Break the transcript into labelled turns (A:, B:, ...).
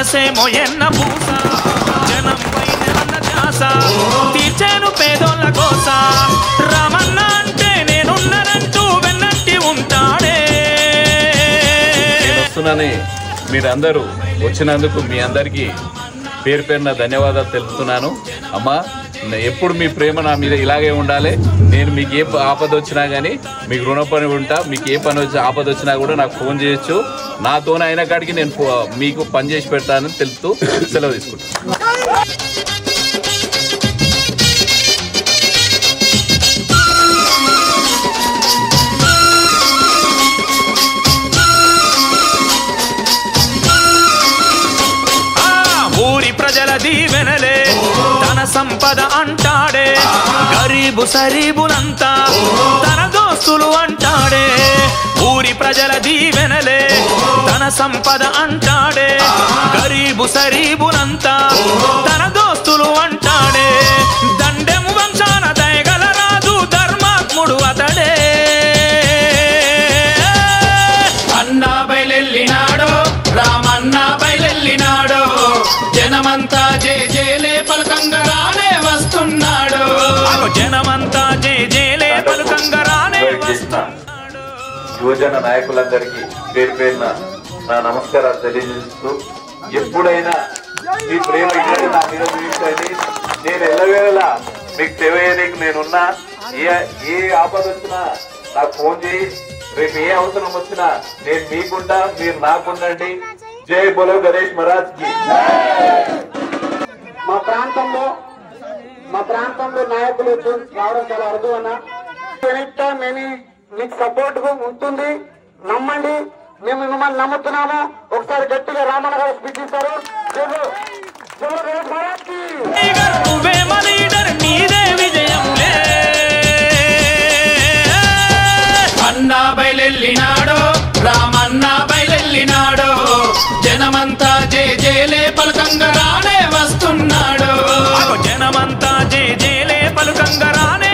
A: మనసేమో ఎన్న పూస జనం పైన అన్న ధ్యాస తీర్చాను పేదోళ్ళ కోస రామన్న అంటే నేనున్నానంటూ వెన్నట్టి ఉంటాడే
B: నేను వస్తున్నానని మీరందరూ వచ్చినందుకు మీ అందరికీ పేరు పేరున ధన్యవాదాలు తెలుపుతున్నాను అమ్మా నే- ఎప్పుడు మీ ప్రేమ నా మీద ఇలాగే ఉండాలి నేను మీకు ఏ ప- ఆపద వచ్చినా కానీ మీకు రుణపడి ఉంటా మీకు ఏ పని వచ్చి ఆపద వచ్చినా కూడా నాకు ఫోన్ చేయొచ్చు నాతోనే అయిన కాడికి నేను ఫో- మీకు పని చేసి పెడతానని తెలుపుతూ సెలవు తీసుకుంటాను
A: ఆ ఊరి ప్రజల దీవెనలే తన సంపద అంటాడే గరీబు సరీబులంతా తన దోస్తులు అంటాడే ఊరి ప్రజల దీవెనలే తన సంపద అంటాడే గరీబు సరీబులంతా తన దోస్తులు అంటాడే దండెము వంశాన దయగల రాజు ధర్మాత్ముడు అతడే
C: అన్నా బయలెల్లినాడో రామన్న బయలెల్లినాడో జనమంతా జే జేలే పలకంగా రానే వస్తున్నాడు
A: అగో జనమంతా జే జేలే పలుకంగా రానే
B: ఇన్వైట్ చేసిన యువజన నాయకులందరికీ పేరు పేరున నా నమస్కారాలు తెలియజేస్తూ ఎప్పుడైనా మీ ప్రేమ ఇద్దరు నా మీద చూపించండి నేను ఎల్లవేళలా మీకు తెలియడానికి నేనున్నా ఏ ఏ ఆపద వచ్చినా నాకు ఫోన్ చేయి రేపు ఏ అవసరం వచ్చినా నేను మీకుంటా మీరు నాకుండండి జై బోలో గణేష్ మహారాజ్ కి
D: మా ప్రాంతంలో మా ప్రాంతంలో నాయకులు వచ్చి రావడం చాలా అరుదు అన్న ఎనిటా మేము మీకు సపోర్ట్ ఉంటుంది నమ్మండి మేము మిమ్మల్ని నమ్ముతున్నాము ఒకసారి గట్టిగా రామన్న గారు స్పీచ్ ఇస్తారు జై జై గణేష్ మహారాజ్ కి
A: లీడర్ నువ్వే మా లీడర్ నీదే విజయములే
C: అన్నా బయలెల్లినాడో రామన్న బయలెల్లినాడో జనమంతా జే జేలే పలకంగా రానే వస్తున్నాడు
A: అగో జనమంతా జే జేలే పలుకంగా రానే